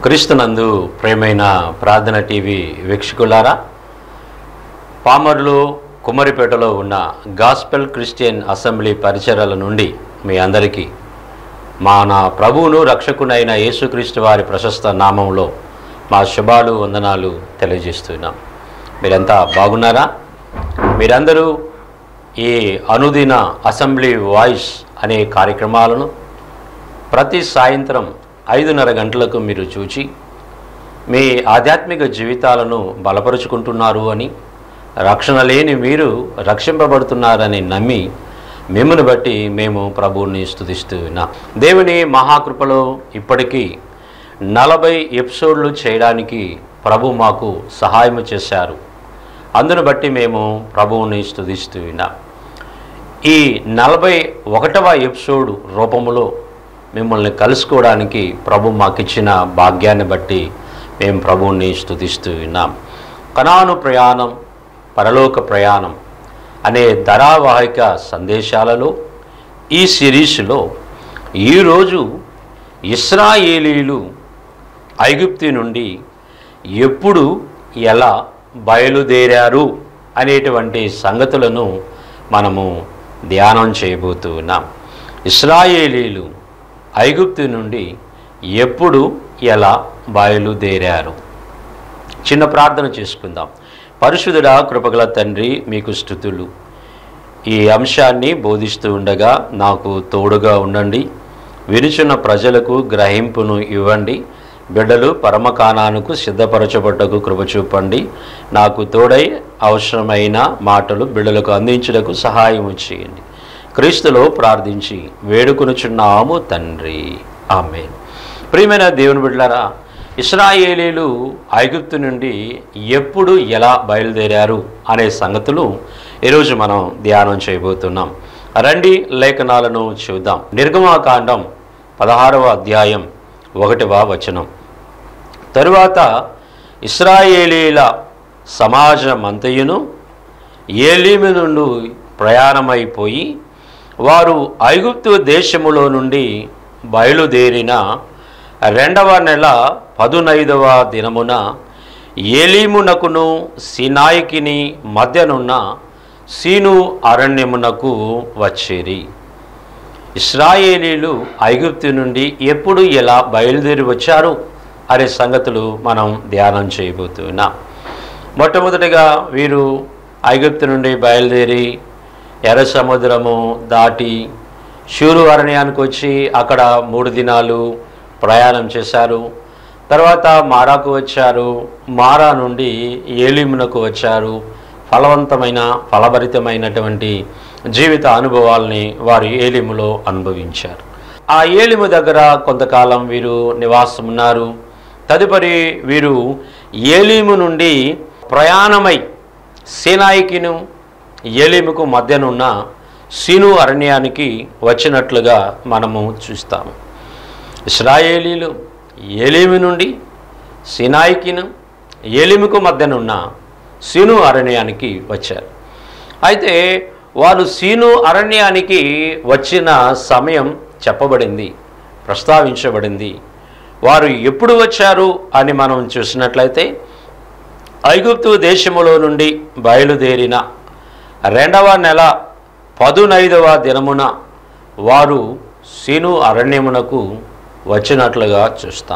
క్రీస్తునందు ప్రేమైన ప్రార్థన టీవీ వీక్షకులారా పామర్లు కుమ్మరిపేటలో ఉన్న గాస్పెల్ క్రిస్టియన్ అసెంబ్లీ పరిచర్యల నుండి మీ అందరికీ మా నా ప్రభువును రక్షకునైన యేసుక్రీస్తు వారి ప్రశస్త నామంలో మా శుభాలు వందనాలు తెలియజేస్తున్నాం మీరంతా బాగున్నారా మీరందరూ ఈ అనుదిన అసెంబ్లీ వాయిస్ అనే కార్యక్రమాలను ప్రతి సాయంత్రం ఐదున్నర గంటలకు మీరు చూచి మీ ఆధ్యాత్మిక జీవితాలను బలపరుచుకుంటున్నారు అని రక్షణ లేని మీరు రక్షింపబడుతున్నారని నమ్మి మిమ్మల్ని బట్టి మేము ప్రభువుని స్తుతిస్తూ ఉన్నాం దేవుని మహాకృపలో ఇప్పటికీ నలభై ఎపిసోడ్లు చేయడానికి ప్రభు మాకు సహాయం చేశారు అందును బట్టి మేము ప్రభువుని స్తుతిస్తూ ఉన్నాం ఈ నలభై ఒకటవ ఎపిసోడ్ రూపంలో మిమ్మల్ని కలుసుకోవడానికి ప్రభు మాకిచ్చిన భాగ్యాన్ని బట్టి మేము ప్రభువుని స్తుతిస్తూ ఉన్నాం కణాను ప్రయాణం పరలోక ప్రయాణం అనే ధారావాహిక సందేశాలలో ఈ సిరీస్లో ఈరోజు ఇస్రాయేలీలు ఐగుప్తి నుండి ఎప్పుడు ఎలా బయలుదేరారు అనేటువంటి సంగతులను మనము ధ్యానం చేయబోతూ ఉన్నాం ఇస్రాయేలీలు ఐగుప్తు నుండి ఎప్పుడు ఎలా బయలుదేరారు చిన్న ప్రార్థన చేసుకుందాం పరిశుద్ధుడా కృపగల తండ్రి మీకు స్థుతులు ఈ అంశాన్ని బోధిస్తూ ఉండగా నాకు తోడుగా ఉండండి వినుచున్న ప్రజలకు గ్రహింపును ఇవ్వండి బిడ్డలు పరమకానానికి సిద్ధపరచబడ్డకు కృప చూపండి నాకు తోడై అవసరమైన మాటలు బిడ్డలకు అందించుటకు సహాయం చేయండి క్రీస్తులో ప్రార్థించి వేడుకొనుచున్నాము తండ్రి ఆమె ప్రియమైన దేవుని బిడ్డలారా ఇస్రాయేలీలు ఐగుప్తు నుండి ఎప్పుడు ఎలా బయలుదేరారు అనే సంగతులు ఈరోజు మనం ధ్యానం చేయబోతున్నాం రండి లేఖనాలను చూద్దాం నిర్గమాకాండం పదహారవ అధ్యాయం ఒకటవ వచనం తరువాత ఇస్రాయేలీల సమాజమంతయును ఏలీము నుండి ప్రయాణమైపోయి వారు ఐగుప్తు దేశములో నుండి బయలుదేరిన రెండవ నెల పదునైదవ దినమున ఏలీమునకును సినాయికిని మధ్యనున్న సీను అరణ్యమునకు వచ్చేరి ఇస్రాయేలీలు ఐగుప్తు నుండి ఎప్పుడు ఎలా బయలుదేరి వచ్చారు అనే సంగతులు మనం ధ్యానం చేయబోతున్నాం మొట్టమొదటిగా వీరు ఐగుప్తు నుండి బయలుదేరి ఎర్ర సముద్రము దాటి షూరు అరణ్యానికి వచ్చి అక్కడ మూడు దినాలు ప్రయాణం చేశారు తర్వాత మారాకు వచ్చారు మారా నుండి ఏలిమునకు వచ్చారు ఫలవంతమైన ఫలభరితమైనటువంటి జీవిత అనుభవాల్ని వారు ఏలిములో అనుభవించారు ఆ ఏలిము దగ్గర కొంతకాలం వీరు నివాసం ఉన్నారు తదుపరి వీరు ఏలీము నుండి ప్రయాణమై సేనాయికిను ఏలీముకు మధ్యనున్న సీను అరణ్యానికి వచ్చినట్లుగా మనము చూస్తాము ఇస్రాయేలీలు ఏలీము నుండి సినాయికిను ఏలిముకు మధ్యనున్న సీను అరణ్యానికి వచ్చారు అయితే వారు సీను అరణ్యానికి వచ్చిన సమయం చెప్పబడింది ప్రస్తావించబడింది వారు ఎప్పుడు వచ్చారు అని మనం చూసినట్లయితే ఐగుప్తు దేశములో నుండి బయలుదేరిన రెండవ నెల పదునైదవ దినమున వారు సీను అరణ్యమునకు వచ్చినట్లుగా చూస్తాం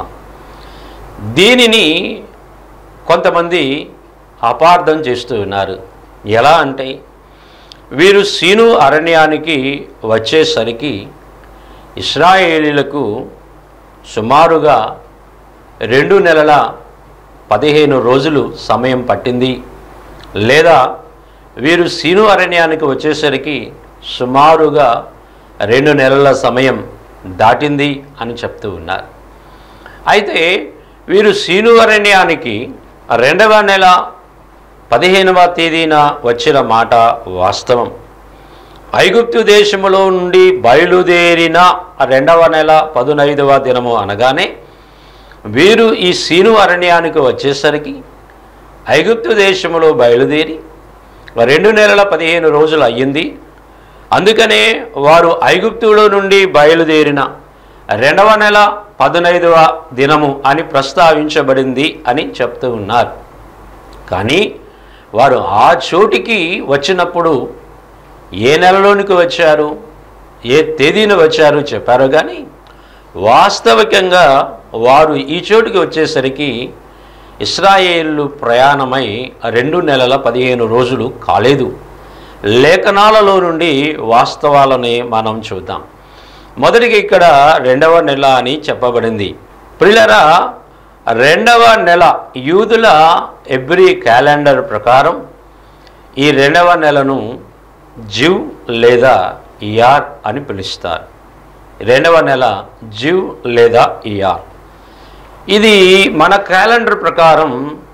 దీనిని కొంతమంది అపార్థం చేస్తూ ఉన్నారు ఎలా అంటే వీరు సీను అరణ్యానికి వచ్చేసరికి ఇస్రాయేలీలకు సుమారుగా రెండు నెలల పదిహేను రోజులు సమయం పట్టింది లేదా వీరు సీను అరణ్యానికి వచ్చేసరికి సుమారుగా రెండు నెలల సమయం దాటింది అని చెప్తూ ఉన్నారు అయితే వీరు సీను అరణ్యానికి రెండవ నెల పదిహేనవ తేదీన వచ్చిన మాట వాస్తవం ఐగుప్తు దేశములో నుండి బయలుదేరిన రెండవ నెల పదునైదవ దినము అనగానే వీరు ఈ సీను అరణ్యానికి వచ్చేసరికి ఐగుప్తు దేశములో బయలుదేరి రెండు నెలల పదిహేను రోజులు అయ్యింది అందుకనే వారు ఐగుప్తులో నుండి బయలుదేరిన రెండవ నెల పదునైదవ దినము అని ప్రస్తావించబడింది అని చెప్తూ ఉన్నారు కానీ వారు ఆ చోటికి వచ్చినప్పుడు ఏ నెలలోనికి వచ్చారు ఏ తేదీన వచ్చారు చెప్పారు కానీ వాస్తవికంగా వారు ఈ చోటుకి వచ్చేసరికి ఇస్రాయేళ్ళు ప్రయాణమై రెండు నెలల పదిహేను రోజులు కాలేదు లేఖనాలలో నుండి వాస్తవాలని మనం చూద్దాం మొదటికి ఇక్కడ రెండవ నెల అని చెప్పబడింది ప్రిలరా రెండవ నెల యూదుల ఎబ్రి క్యాలెండర్ ప్రకారం ఈ రెండవ నెలను జివ్ లేదా ఇయార్ అని పిలుస్తారు రెండవ నెల జివ్ లేదా ఇయార్ ఇది మన క్యాలెండర్ ప్రకారం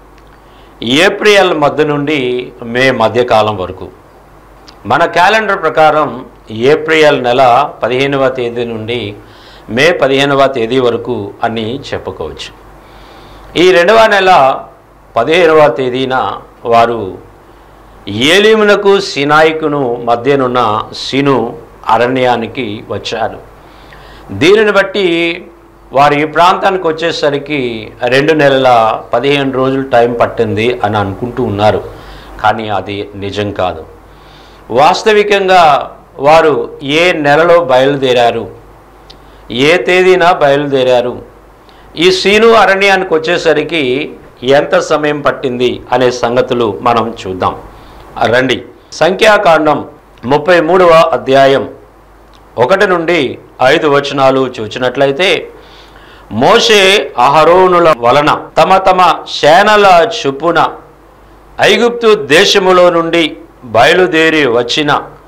ఏప్రిల్ మధ్య నుండి మే మధ్యకాలం వరకు మన క్యాలెండర్ ప్రకారం ఏప్రిల్ నెల పదిహేనవ తేదీ నుండి మే పదిహేనవ తేదీ వరకు అని చెప్పుకోవచ్చు ఈ రెండవ నెల పదిహేనవ తేదీన వారు ఏలిమునకు సినాయికును మధ్యనున్న సిను అరణ్యానికి వచ్చారు దీనిని బట్టి వారు ఈ ప్రాంతానికి వచ్చేసరికి రెండు నెలల పదిహేను రోజులు టైం పట్టింది అని అనుకుంటూ ఉన్నారు కానీ అది నిజం కాదు వాస్తవికంగా వారు ఏ నెలలో బయలుదేరారు ఏ తేదీన బయలుదేరారు ఈ సీను అరణ్యానికి వచ్చేసరికి ఎంత సమయం పట్టింది అనే సంగతులు మనం చూద్దాం రండి సంఖ్యాకాండం ముప్పై మూడవ అధ్యాయం ఒకటి నుండి ఐదు వచనాలు చూచినట్లయితే మోషే అహరోనుల వలన తమ తమ సేనల చొప్పున ఐగుప్తు దేశములో నుండి బయలుదేరి వచ్చిన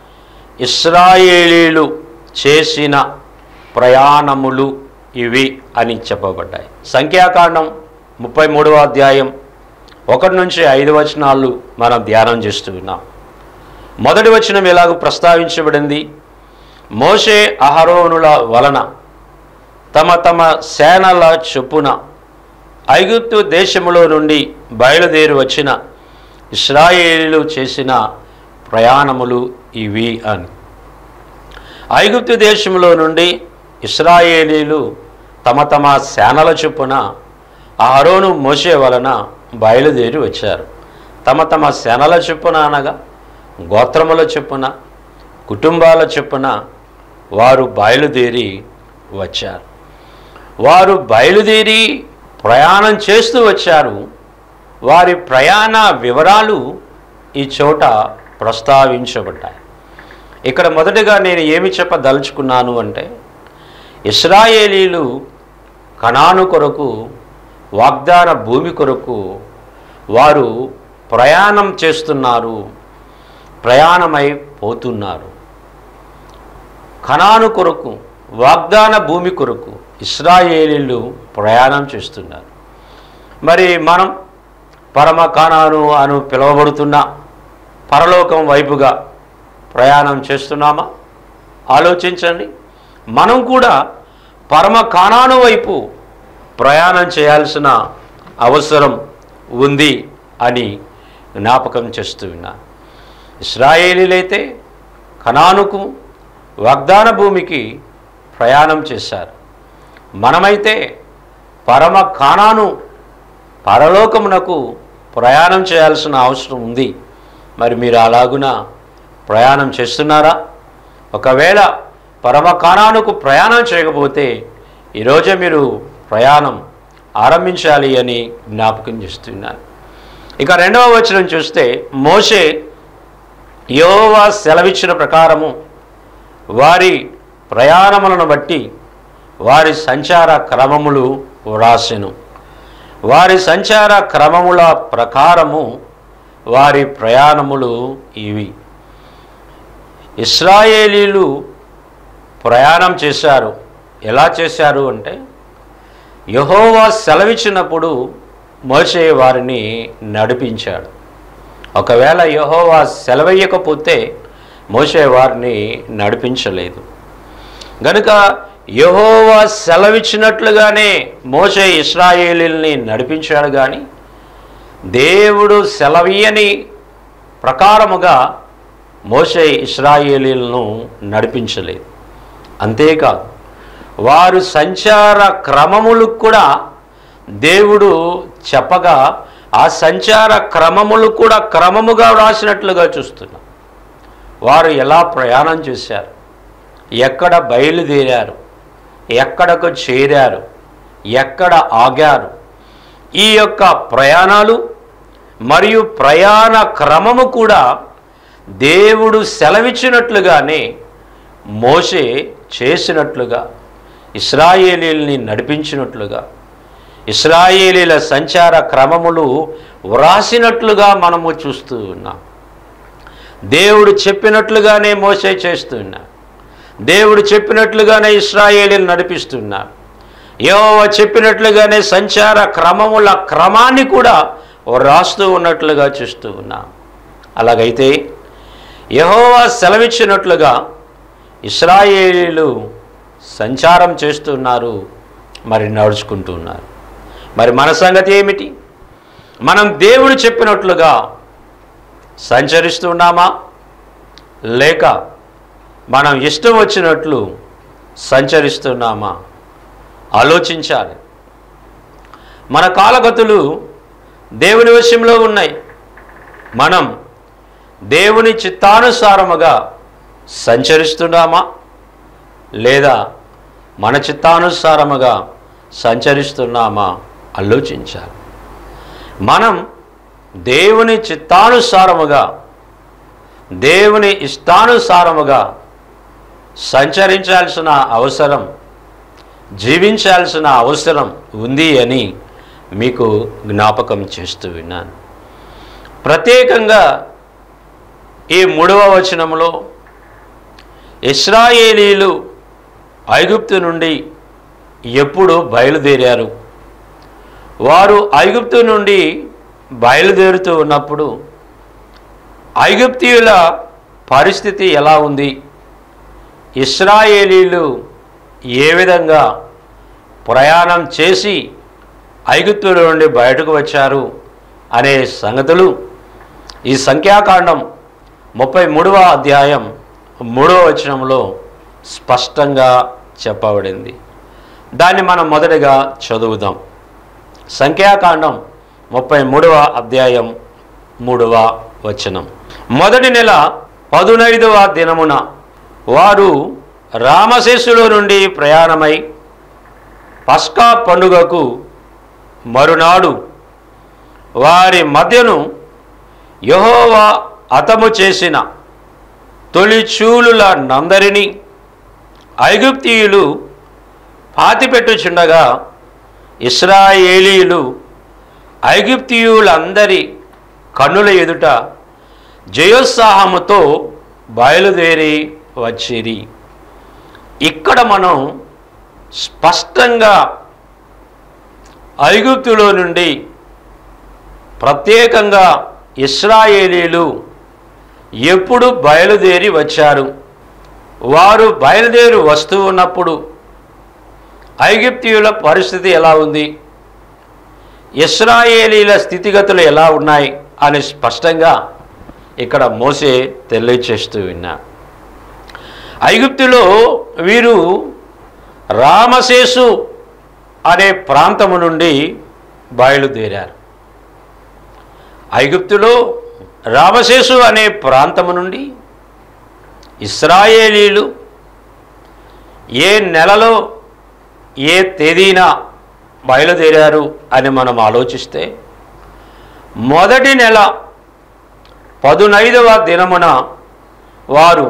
ఇస్రాయేలీలు చేసిన ప్రయాణములు ఇవి అని చెప్పబడ్డాయి సంఖ్యాకాండం ముప్పై మూడవ అధ్యాయం ఒకటి నుంచి ఐదు వచనాలు మనం ధ్యానం చేస్తూ ఉన్నాం మొదటి వచనం ఎలాగ ప్రస్తావించబడింది మోషే అహరోనుల వలన తమ తమ సేనల చొప్పున ఐగుప్తు దేశములో నుండి బయలుదేరి వచ్చిన ఇస్రాయేలీలు చేసిన ప్రయాణములు ఇవి అని ఐగుప్తు దేశంలో నుండి ఇస్రాయేలీలు తమ తమ సేనల చొప్పున అహరోను మోసే వలన బయలుదేరి వచ్చారు తమ తమ సేనల చొప్పున అనగా గోత్రముల చొప్పున కుటుంబాల చొప్పున వారు బయలుదేరి వచ్చారు వారు బయలుదేరి ప్రయాణం చేస్తూ వచ్చారు వారి ప్రయాణ వివరాలు ఈ చోట ప్రస్తావించబడ్డాయి ఇక్కడ మొదటగా నేను ఏమి చెప్పదలుచుకున్నాను అంటే ఇస్రాయేలీలు కణాను కొరకు వాగ్దాన భూమి కొరకు వారు ప్రయాణం చేస్తున్నారు ప్రయాణమై పోతున్నారు కణాను కొరకు వాగ్దాన భూమి కొరకు ఇస్రాయేలీలు ప్రయాణం చేస్తున్నారు మరి మనం పరమ కానాను అను పిలువబడుతున్న పరలోకం వైపుగా ప్రయాణం చేస్తున్నామా ఆలోచించండి మనం కూడా పరమ కానాను వైపు ప్రయాణం చేయాల్సిన అవసరం ఉంది అని జ్ఞాపకం చేస్తూ ఉన్నా ఇస్రాయేలీలైతే కనానుకు వాగ్దాన భూమికి ప్రయాణం చేశారు మనమైతే పరమ కానాను పరలోకమునకు ప్రయాణం చేయాల్సిన అవసరం ఉంది మరి మీరు అలాగున ప్రయాణం చేస్తున్నారా ఒకవేళ పరమ కానానుకు ప్రయాణం చేయకపోతే ఈరోజే మీరు ప్రయాణం ఆరంభించాలి అని జ్ఞాపకం చేస్తున్నాను ఇక రెండవ వచనం చూస్తే మోషే యోవా సెలవిచ్చిన ప్రకారము వారి ప్రయాణములను బట్టి వారి సంచార క్రమములు వ్రాసెను వారి సంచార క్రమముల ప్రకారము వారి ప్రయాణములు ఇవి ఇస్రాయేలీలు ప్రయాణం చేశారు ఎలా చేశారు అంటే యహోవా సెలవిచ్చినప్పుడు మోసే వారిని నడిపించాడు ఒకవేళ యహోవా సెలవేయకపోతే మోసే వారిని నడిపించలేదు గనుక యహోవా సెలవిచ్చినట్లుగానే మోసే ఇస్రాయేలీల్ని నడిపించాడు కానీ దేవుడు సెలవీయని ప్రకారముగా మోసే ఇస్రాయేలీలను నడిపించలేదు అంతేకాదు వారు సంచార క్రమములు కూడా దేవుడు చెప్పగా ఆ సంచార క్రమములు కూడా క్రమముగా వ్రాసినట్లుగా చూస్తున్నాం వారు ఎలా ప్రయాణం చేశారు ఎక్కడ బయలుదేరారు ఎక్కడకు చేరారు ఎక్కడ ఆగారు ఈ యొక్క ప్రయాణాలు మరియు ప్రయాణ క్రమము కూడా దేవుడు సెలవిచ్చినట్లుగానే మోసే చేసినట్లుగా ఇస్రాయేలీల్ని నడిపించినట్లుగా ఇస్రాయేలీల సంచార క్రమములు వ్రాసినట్లుగా మనము చూస్తూ ఉన్నాం దేవుడు చెప్పినట్లుగానే మోసే చేస్తున్నా దేవుడు చెప్పినట్లుగానే ఇస్రాయేలీలు నడిపిస్తున్నారు యెహోవా చెప్పినట్లుగానే సంచార క్రమముల క్రమాన్ని కూడా రాస్తూ ఉన్నట్లుగా చూస్తూ ఉన్నాం అలాగైతే యెహోవా సెలవిచ్చినట్లుగా ఇస్రాయేలీలు సంచారం చేస్తున్నారు మరి నడుచుకుంటూ ఉన్నారు మరి మన సంగతి ఏమిటి మనం దేవుడు చెప్పినట్లుగా సంచరిస్తున్నామా లేక మనం ఇష్టం వచ్చినట్లు సంచరిస్తున్నామా ఆలోచించాలి మన కాలగతులు దేవుని విషయంలో ఉన్నాయి మనం దేవుని చిత్తానుసారముగా సంచరిస్తున్నామా లేదా మన చిత్తానుసారముగా సంచరిస్తున్నామా ఆలోచించాలి మనం దేవుని చిత్తానుసారముగా దేవుని ఇష్టానుసారముగా సంచరించాల్సిన అవసరం జీవించాల్సిన అవసరం ఉంది అని మీకు జ్ఞాపకం చేస్తూ విన్నాను ప్రత్యేకంగా ఈ మూడవ వచనంలో ఇస్రాయేలీలు ఐగుప్తు నుండి ఎప్పుడు బయలుదేరారు వారు ఐగుప్తు నుండి బయలుదేరుతూ ఉన్నప్పుడు ఐగుప్తీయుల పరిస్థితి ఎలా ఉంది ఇస్రాయేలీలు ఏ విధంగా ప్రయాణం చేసి ఐగుప్తుల నుండి బయటకు వచ్చారు అనే సంగతులు ఈ సంఖ్యాకాండం ముప్పై మూడవ అధ్యాయం మూడవ వచనంలో స్పష్టంగా చెప్పబడింది దాన్ని మనం మొదటిగా చదువుదాం సంఖ్యాకాండం ముప్పై మూడవ అధ్యాయం మూడవ వచనం మొదటి నెల పదునైదవ దినమున వారు రామశేషులో నుండి ప్రయాణమై పస్కా పండుగకు మరునాడు వారి మధ్యను యహోవా అతము చేసిన తొలిచూలుల నందరిని ఐగుప్తీయులు పాతిపెట్టుచుండగా ఇస్రాయేలీలు ఐగుప్తీయులందరి కన్నుల ఎదుట జయోత్సాహముతో బయలుదేరి వచ్చిరి ఇక్కడ మనం స్పష్టంగా ఐగుప్తులో నుండి ప్రత్యేకంగా ఇస్రాయేలీలు ఎప్పుడు బయలుదేరి వచ్చారు వారు బయలుదేరి వస్తూ ఉన్నప్పుడు ఐగుప్తీయుల పరిస్థితి ఎలా ఉంది ఇస్రాయేలీల స్థితిగతులు ఎలా ఉన్నాయి అని స్పష్టంగా ఇక్కడ మోసే తెలియచేస్తూ విన్నా ఐగుప్తులో వీరు రామశేషు అనే ప్రాంతము నుండి బయలుదేరారు ఐగుప్తులో రామశేషు అనే ప్రాంతము నుండి ఇస్రాయేలీలు ఏ నెలలో ఏ తేదీన బయలుదేరారు అని మనం ఆలోచిస్తే మొదటి నెల పదునైదవ దినమున వారు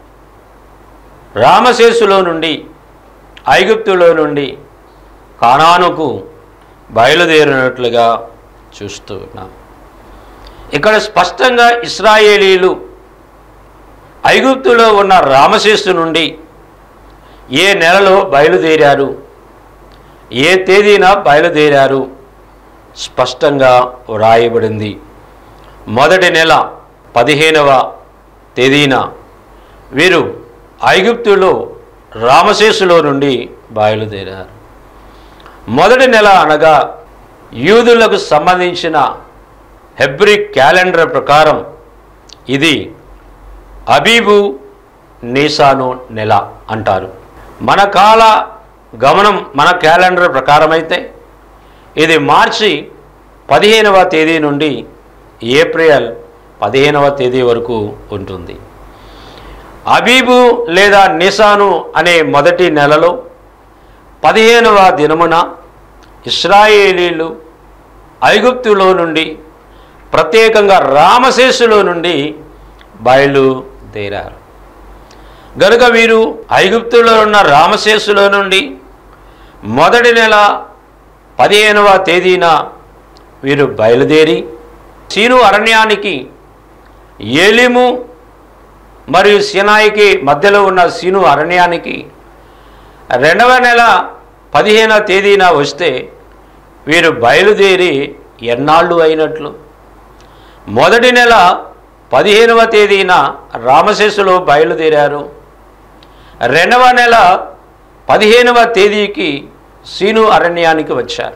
రామశేషులో నుండి ఐగుప్తులో నుండి కానానుకు బయలుదేరినట్లుగా చూస్తూ ఉన్నాం ఇక్కడ స్పష్టంగా ఇస్రాయేలీలు ఐగుప్తులో ఉన్న రామశేషు నుండి ఏ నెలలో బయలుదేరారు ఏ తేదీన బయలుదేరారు స్పష్టంగా వ్రాయబడింది మొదటి నెల పదిహేనవ తేదీన వీరు ఐగుప్తులో రామశేషులో నుండి బయలుదేరారు మొదటి నెల అనగా యూదులకు సంబంధించిన హెబ్రి క్యాలెండర్ ప్రకారం ఇది అబీబు నీసాను నెల అంటారు మన కాల గమనం మన క్యాలెండర్ ప్రకారం అయితే ఇది మార్చి పదిహేనవ తేదీ నుండి ఏప్రిల్ పదిహేనవ తేదీ వరకు ఉంటుంది అబీబు లేదా నిసాను అనే మొదటి నెలలో పదిహేనవ దినమున ఇస్రాయేలీలు ఐగుప్తులో నుండి ప్రత్యేకంగా రామశేషులో నుండి బయలుదేరారు గనుక వీరు ఐగుప్తులో ఉన్న రామశేషులో నుండి మొదటి నెల పదిహేనవ తేదీన వీరు బయలుదేరి సీను అరణ్యానికి ఏలిము మరియు సినాయికి మధ్యలో ఉన్న సీను అరణ్యానికి రెండవ నెల పదిహేనవ తేదీన వస్తే వీరు బయలుదేరి ఎన్నాళ్ళు అయినట్లు మొదటి నెల పదిహేనవ తేదీన రామశేషులో బయలుదేరారు రెండవ నెల పదిహేనవ తేదీకి సీను అరణ్యానికి వచ్చారు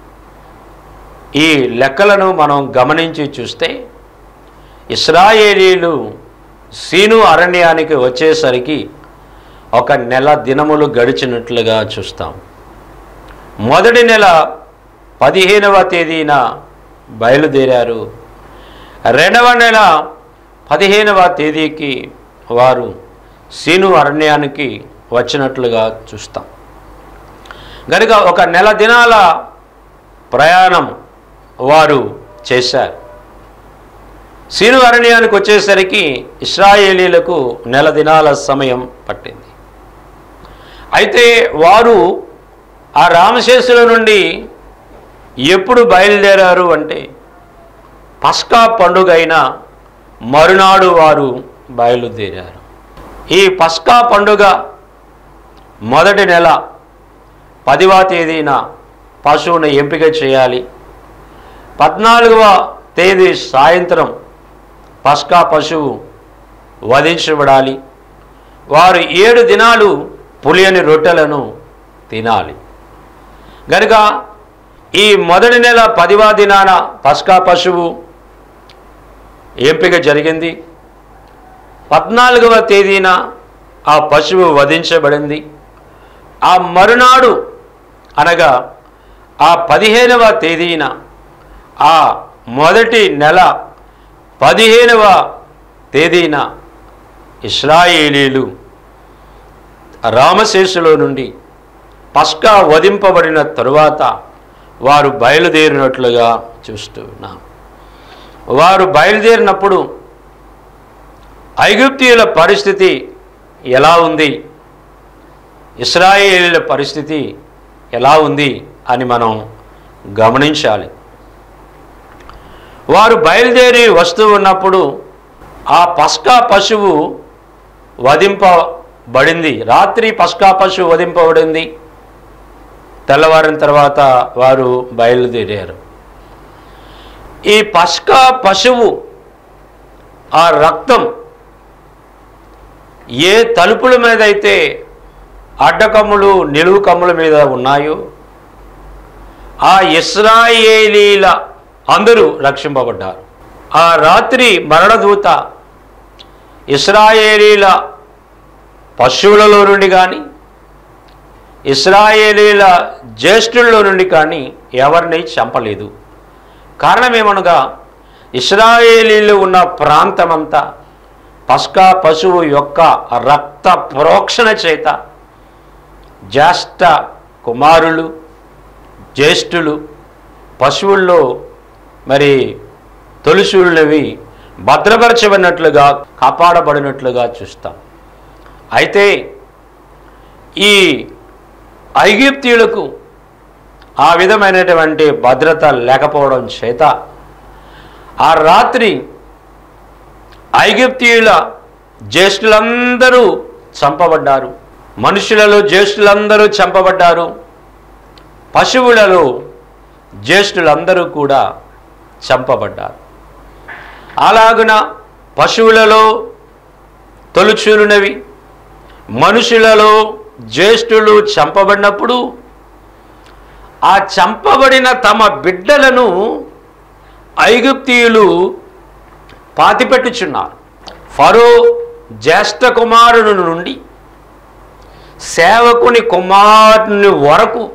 ఈ లెక్కలను మనం గమనించి చూస్తే ఇస్రాయేలీలు సీను అరణ్యానికి వచ్చేసరికి ఒక నెల దినములు గడిచినట్లుగా చూస్తాం మొదటి నెల పదిహేనవ తేదీన బయలుదేరారు రెండవ నెల పదిహేనవ తేదీకి వారు సీను అరణ్యానికి వచ్చినట్లుగా చూస్తాం కనుక ఒక నెల దినాల ప్రయాణం వారు చేశారు సీను అరణ్యానికి వచ్చేసరికి ఇస్రాయేలీలకు నెల దినాల సమయం పట్టింది అయితే వారు ఆ రామశేషుల నుండి ఎప్పుడు బయలుదేరారు అంటే పస్కా పండుగ అయిన మరునాడు వారు బయలుదేరారు ఈ పస్కా పండుగ మొదటి నెల పదివ తేదీన పశువును ఎంపిక చేయాలి పద్నాలుగవ తేదీ సాయంత్రం పస్కా పశువు వధించబడాలి వారు ఏడు దినాలు పులియని రొట్టెలను తినాలి గనుక ఈ మొదటి నెల పదివ దినాన పస్కా పశువు ఎంపిక జరిగింది పద్నాలుగవ తేదీన ఆ పశువు వధించబడింది ఆ మరునాడు అనగా ఆ పదిహేనవ తేదీన ఆ మొదటి నెల పదిహేనవ తేదీన ఇస్రాయేలీలు రామశేషులో నుండి పస్కా వధింపబడిన తరువాత వారు బయలుదేరినట్లుగా చూస్తున్నాం వారు బయలుదేరినప్పుడు ఐగుప్తీయుల పరిస్థితి ఎలా ఉంది ఇస్రాయేలీల పరిస్థితి ఎలా ఉంది అని మనం గమనించాలి వారు బయలుదేరి వస్తూ ఉన్నప్పుడు ఆ పస్కా పశువు వధింపబడింది రాత్రి పస్కా పశువు వధింపబడింది తెల్లవారిన తర్వాత వారు బయలుదేరారు ఈ పస్కా పశువు ఆ రక్తం ఏ తలుపుల మీద అయితే అడ్డకమ్ములు నిలువు కమ్ముల మీద ఉన్నాయో ఆ ఇస్రాయేలీల అందరూ రక్షింపబడ్డారు ఆ రాత్రి మరణదూత ఇస్రాయేలీల పశువులలో నుండి కానీ ఇస్రాయేలీల జ్యేష్ఠుల్లో నుండి కానీ ఎవరిని చంపలేదు కారణమేమనగా ఇస్రాయేలీలు ఉన్న ప్రాంతమంతా పస్కా పశువు యొక్క రక్త ప్రోక్షణ చేత జ్యేష్ఠ కుమారులు జ్యేష్ఠులు పశువుల్లో మరి తొలిసూళ్ళవి భద్రపరచబడినట్లుగా కాపాడబడినట్లుగా చూస్తాం అయితే ఈ ఐగిప్తీయులకు ఆ విధమైనటువంటి భద్రత లేకపోవడం చేత ఆ రాత్రి ఐగిప్తీయుల జ్యేష్ఠులందరూ చంపబడ్డారు మనుషులలో జ్యేష్ఠులందరూ చంపబడ్డారు పశువులలో జ్యేష్ఠులందరూ కూడా చంపబడ్డారు అలాగున పశువులలో తొలుచూలునవి మనుషులలో జ్యేష్ఠులు చంపబడినప్పుడు ఆ చంపబడిన తమ బిడ్డలను ఐగుప్తీయులు పాతిపెట్టుచున్నారు ఫరో జ్యేష్ఠ కుమారుడు నుండి సేవకుని కుమారుని వరకు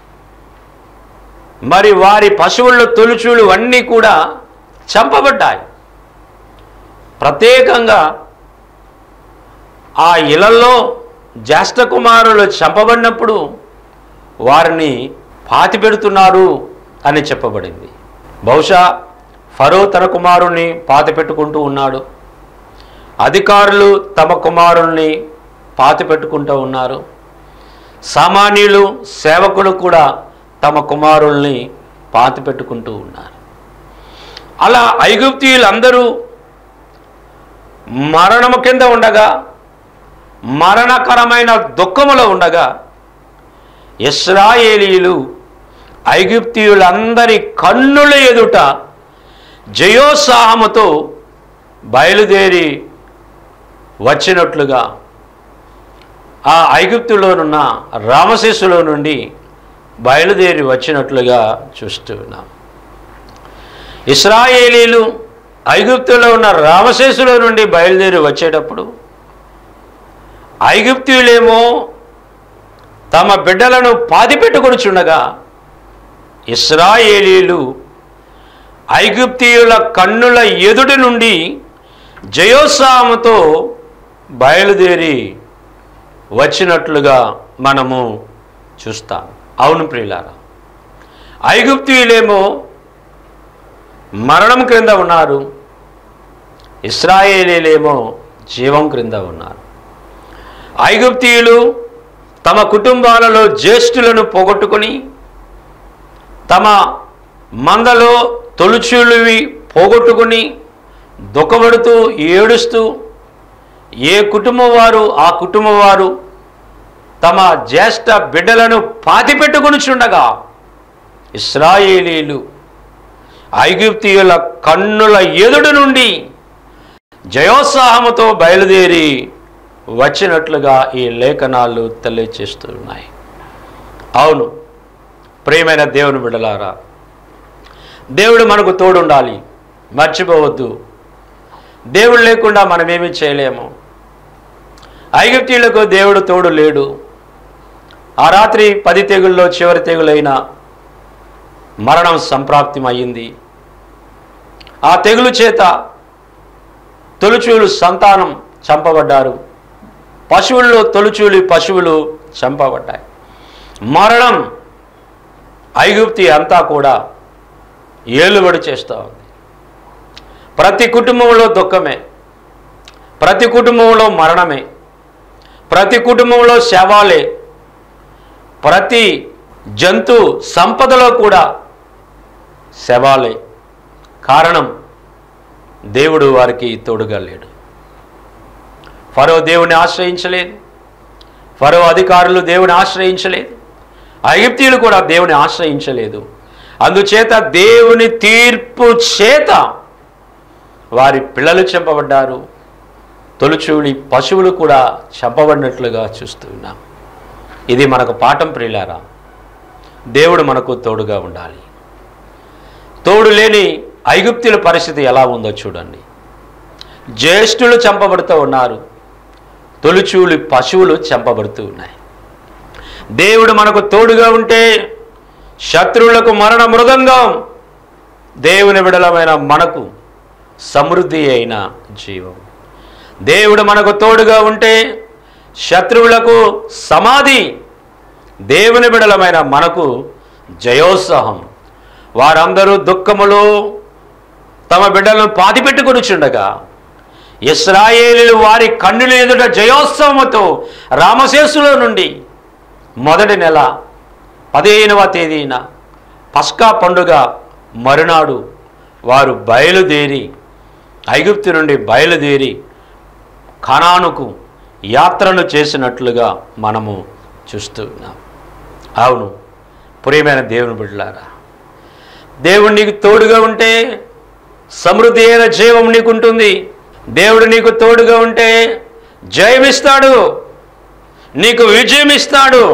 మరి వారి పశువుల తొలుచులు అన్నీ కూడా చంపబడ్డాయి ప్రత్యేకంగా ఆ ఇళ్లలో జ్యేష్ఠ కుమారులు చంపబడినప్పుడు వారిని పాతి పెడుతున్నారు అని చెప్పబడింది బహుశా ఫరో తన కుమారుణ్ణి పాతి పెట్టుకుంటూ ఉన్నాడు అధికారులు తమ కుమారుల్ని పాతి పెట్టుకుంటూ ఉన్నారు సామాన్యులు సేవకులు కూడా తమ కుమారుల్ని పాతి పెట్టుకుంటూ ఉన్నారు అలా ఐగుప్తీయులందరూ మరణము కింద ఉండగా మరణకరమైన దుఃఖములో ఉండగా ఇస్రాయేలీలు ఐగుప్తీయులందరి కన్నుల ఎదుట జయోత్సాహముతో బయలుదేరి వచ్చినట్లుగా ఆ ఐగుప్తులోనున్న రామశిస్సులో నుండి బయలుదేరి వచ్చినట్లుగా చూస్తూ ఉన్నాం ఇస్రాయేలీలు ఐగుప్తులో ఉన్న రామశేషులో నుండి బయలుదేరి వచ్చేటప్పుడు ఐగుప్తీయులేమో తమ బిడ్డలను పాతిపెట్టుకొనిచుండగా ఇస్రాయేలీలు ఐగుప్తీయుల కన్నుల ఎదుటి నుండి జయోత్సాహముతో బయలుదేరి వచ్చినట్లుగా మనము చూస్తాం అవును ప్రియులారా ఐగుప్తీయులేమో మరణం క్రింద ఉన్నారు ఇస్రాయేలీలేమో జీవం క్రింద ఉన్నారు ఐగుప్తీయులు తమ కుటుంబాలలో జ్యేష్ఠులను పోగొట్టుకొని తమ మందలో తొలుచులువి పోగొట్టుకుని దుఃఖపడుతూ ఏడుస్తూ ఏ కుటుంబం వారు ఆ కుటుంబం వారు తమ జ్యేష్ఠ బిడ్డలను పాతిపెట్టుకొనిచుండగా ఇస్రాయేలీలు ఐగుప్తీయుల కన్నుల ఎదుడు నుండి జయోత్సాహముతో బయలుదేరి వచ్చినట్లుగా ఈ లేఖనాలు తెలియచేస్తున్నాయి అవును ప్రియమైన దేవుని బిడ్డలారా దేవుడు మనకు తోడుండాలి మర్చిపోవద్దు దేవుడు లేకుండా మనమేమీ చేయలేము ఐగుప్తీయులకు దేవుడు తోడు లేడు ఆ రాత్రి పది తెగుల్లో చివరి తెగులైన మరణం సంప్రాప్తిమయ్యింది ఆ తెగులు చేత తొలుచూలు సంతానం చంపబడ్డారు పశువుల్లో తొలుచూలి పశువులు చంపబడ్డాయి మరణం ఐగుప్తి అంతా కూడా ఏలుబడి చేస్తూ ఉంది ప్రతి కుటుంబంలో దుఃఖమే ప్రతి కుటుంబంలో మరణమే ప్రతి కుటుంబంలో శవాలే ప్రతి జంతు సంపదలో కూడా శవాలే కారణం దేవుడు వారికి తోడుగా లేడు ఫరో దేవుని ఆశ్రయించలేదు ఫరో అధికారులు దేవుని ఆశ్రయించలేదు ఐగుప్తీయులు కూడా దేవుని ఆశ్రయించలేదు అందుచేత దేవుని తీర్పు చేత వారి పిల్లలు చంపబడ్డారు తొలుచూడి పశువులు కూడా చంపబడినట్లుగా చూస్తూ ఉన్నాం ఇది మనకు పాఠం ప్రియులారా దేవుడు మనకు తోడుగా ఉండాలి తోడు లేని ఐగుప్తుల పరిస్థితి ఎలా ఉందో చూడండి జ్యేష్ఠులు చంపబడుతూ ఉన్నారు తొలుచూలి పశువులు చంపబడుతూ ఉన్నాయి దేవుడు మనకు తోడుగా ఉంటే శత్రువులకు మరణ మృదంగం దేవుని విడలమైన మనకు సమృద్ధి అయిన జీవం దేవుడు మనకు తోడుగా ఉంటే శత్రువులకు సమాధి దేవుని బిడలమైన మనకు జయోత్సాహం వారందరూ దుఃఖములో తమ బిడ్డలను పాతిపెట్టుకొనిచుండగా ఇస్రాయేలీలు వారి కన్నుల ఎదుట జయోత్సవముతో రామశేషులో నుండి మొదటి నెల పదిహేనవ తేదీన పస్కా పండుగ మరునాడు వారు బయలుదేరి ఐగుప్తు నుండి బయలుదేరి ఖనానుకు యాత్రను చేసినట్లుగా మనము చూస్తూ ఉన్నాం అవును ప్రియమైన దేవుని బిడ్డలారా దేవుడు నీకు తోడుగా ఉంటే సమృద్ధి అయిన జీవం నీకుంటుంది దేవుడు నీకు తోడుగా ఉంటే జయమిస్తాడు నీకు విజయం ఇస్తాడు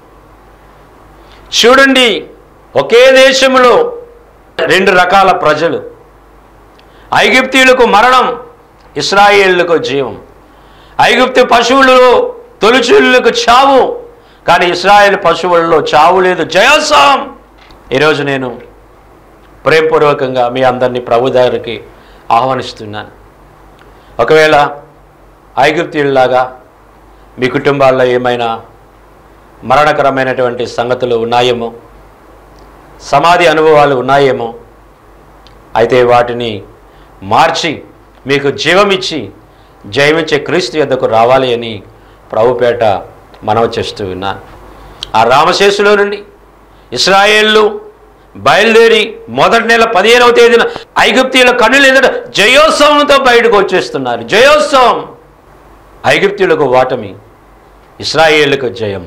చూడండి ఒకే దేశంలో రెండు రకాల ప్రజలు ఐగుప్తీయులకు మరణం ఇస్రాయేళ్లకు జీవం ఐగుప్తు పశువులు తొలిచూళ్ళకు చావు కానీ ఇస్రాయేల్ పశువులలో చావు లేదు జయోత్సవం ఈరోజు నేను ప్రేమపూర్వకంగా మీ అందరినీ ప్రభు దగ్గరికి ఆహ్వానిస్తున్నాను ఒకవేళ ఐగుప్తీయుల్లాగా మీ కుటుంబాల్లో ఏమైనా మరణకరమైనటువంటి సంగతులు ఉన్నాయేమో సమాధి అనుభవాలు ఉన్నాయేమో అయితే వాటిని మార్చి మీకు జీవమిచ్చి జయమిచ్చే క్రీస్తు యొద్దకు రావాలి అని ప్రభుపేట మనవి చేస్తూ ఉన్నాను ఆ రామశేషులో నుండి ఇస్రాయేళ్ళు బయలుదేరి మొదటి నెల పదిహేనవ తేదీన ఐగుప్తీయుల కన్నులు ఎదుట జయోత్సవంతో బయటకు వచ్చేస్తున్నారు జయోత్సవం ఐగుప్తీయులకు వాటమి ఇస్రాయేళ్లకు జయం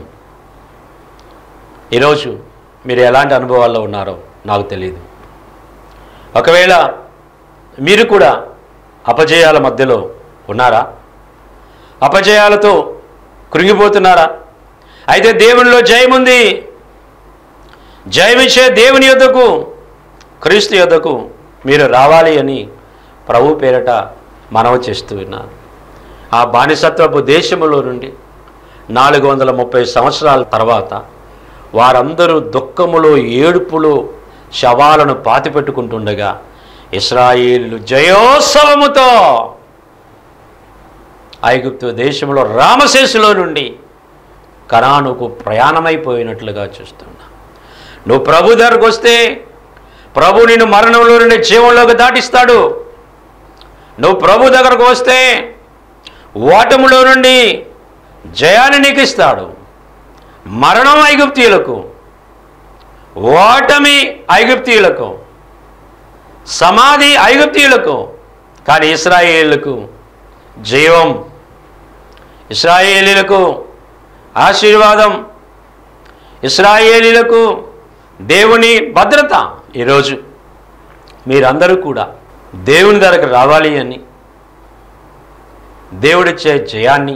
ఈరోజు మీరు ఎలాంటి అనుభవాల్లో ఉన్నారో నాకు తెలియదు ఒకవేళ మీరు కూడా అపజయాల మధ్యలో ఉన్నారా అపజయాలతో కృంగిపోతున్నారా అయితే దేవునిలో జయముంది జయమిచ్చే దేవుని యొద్దకు క్రీస్తు యొద్దకు మీరు రావాలి అని ప్రభు పేరట మనవి చేస్తూ ఉన్నాను ఆ బానిసత్వపు దేశములో నుండి నాలుగు వందల ముప్పై సంవత్సరాల తర్వాత వారందరూ దుఃఖములో ఏడుపులో శవాలను పాతిపెట్టుకుంటుండగా ఇస్రాయేలు జయోత్సవముతో ఐగుప్తు దేశంలో రామశేషులో నుండి కరానుకు ప్రయాణమైపోయినట్లుగా చూస్తున్నా నువ్వు ప్రభు దగ్గరకు వస్తే ప్రభు నిన్ను మరణంలో నుండి జీవంలోకి దాటిస్తాడు నువ్వు ప్రభు దగ్గరకు వస్తే ఓటములో నుండి జయాన్ని నీకు ఇస్తాడు మరణం ఐగుప్తీయులకు ఓటమి ఐగుప్తీయులకు సమాధి ఐగుప్తీయులకు కానీ ఇస్రాయేళ్లకు జీవం ఇస్రాయేలీలకు ఆశీర్వాదం ఇస్రాయేలీలకు దేవుని భద్రత ఈరోజు మీరందరూ కూడా దేవుని దగ్గరకు రావాలి అని దేవుడిచ్చే జయాన్ని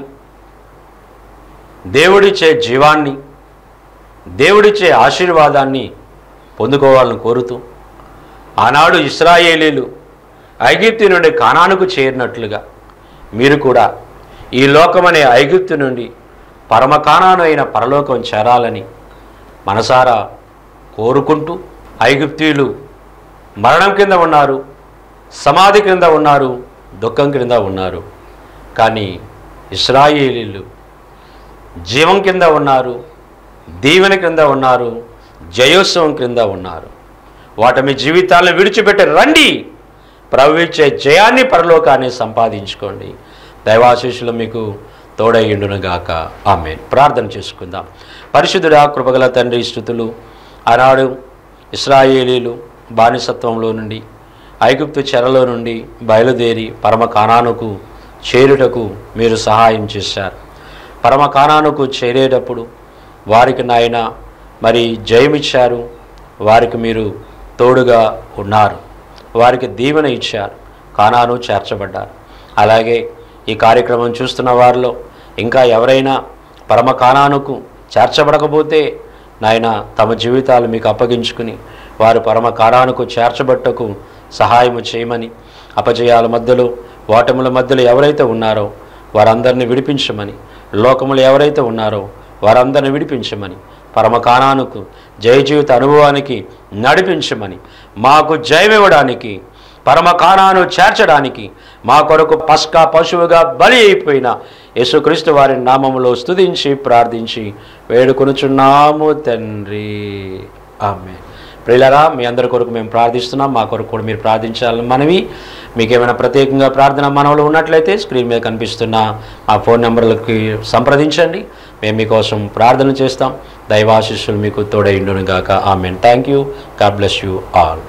దేవుడిచ్చే జీవాన్ని దేవుడిచ్చే ఆశీర్వాదాన్ని పొందుకోవాలని కోరుతూ ఆనాడు ఇస్రాయేలీలు ఐగిప్తు నుండి కానానుకు చేరినట్లుగా మీరు కూడా ఈ లోకమనే ఐగుప్తు నుండి పరమకానాను అయిన పరలోకం చేరాలని మనసారా కోరుకుంటూ ఐగుప్తీయులు మరణం కింద ఉన్నారు సమాధి క్రింద ఉన్నారు దుఃఖం క్రింద ఉన్నారు కానీ ఇస్రాయేలీలు జీవం కింద ఉన్నారు దీవెన క్రింద ఉన్నారు జయోత్సవం క్రింద ఉన్నారు వాటి మీ జీవితాలను విడిచిపెట్టి రండి ప్రవహించే జయాన్ని పరలోకాన్ని సంపాదించుకోండి దైవాశీస్సులు మీకు తోడయ్యుండునుగాక ఆమె ప్రార్థన చేసుకుందాం పరిశుద్ధుడా కృపగల తండ్రి స్థుతులు ఆనాడు ఇస్రాయేలీలు బానిసత్వంలో నుండి ఐగుప్తు చెరలో నుండి బయలుదేరి పరమ కానానుకు చేరుటకు మీరు సహాయం చేశారు పరమ కానానుకు చేరేటప్పుడు వారికి నాయన మరి జయమిచ్చారు వారికి మీరు తోడుగా ఉన్నారు వారికి దీవెన ఇచ్చారు కానాను చేర్చబడ్డారు అలాగే ఈ కార్యక్రమం చూస్తున్న వారిలో ఇంకా ఎవరైనా పరమ కానానుకు చేర్చబడకపోతే నాయన తమ జీవితాలు మీకు అప్పగించుకుని వారు పరమ కానానుకు చేర్చబట్టకు సహాయము చేయమని అపజయాల మధ్యలో ఓటముల మధ్యలో ఎవరైతే ఉన్నారో వారందరిని విడిపించమని లోకములు ఎవరైతే ఉన్నారో వారందరిని విడిపించమని పరమకానానుకు జయ జీవిత అనుభవానికి నడిపించమని మాకు జయమివ్వడానికి పరమకానాను చేర్చడానికి మా కొరకు పస్కా పశువుగా బలి అయిపోయిన యేసుక్రీస్తు వారి నామములో స్తుతించి ప్రార్థించి వేడుకొనుచున్నాము తండ్రి ఆమె ప్రియులరా మీ అందరి కొరకు మేము ప్రార్థిస్తున్నాం మా కొరకు కూడా మీరు ప్రార్థించాలని మనవి మీకు ఏమైనా ప్రత్యేకంగా ప్రార్థన మనవులు ఉన్నట్లయితే స్క్రీన్ మీద కనిపిస్తున్న ఆ ఫోన్ నెంబర్లకి సంప్రదించండి మేము మీకోసం ప్రార్థన చేస్తాం దైవాశిష్యులు మీకు తోడైండును గాక amen thank you God bless you all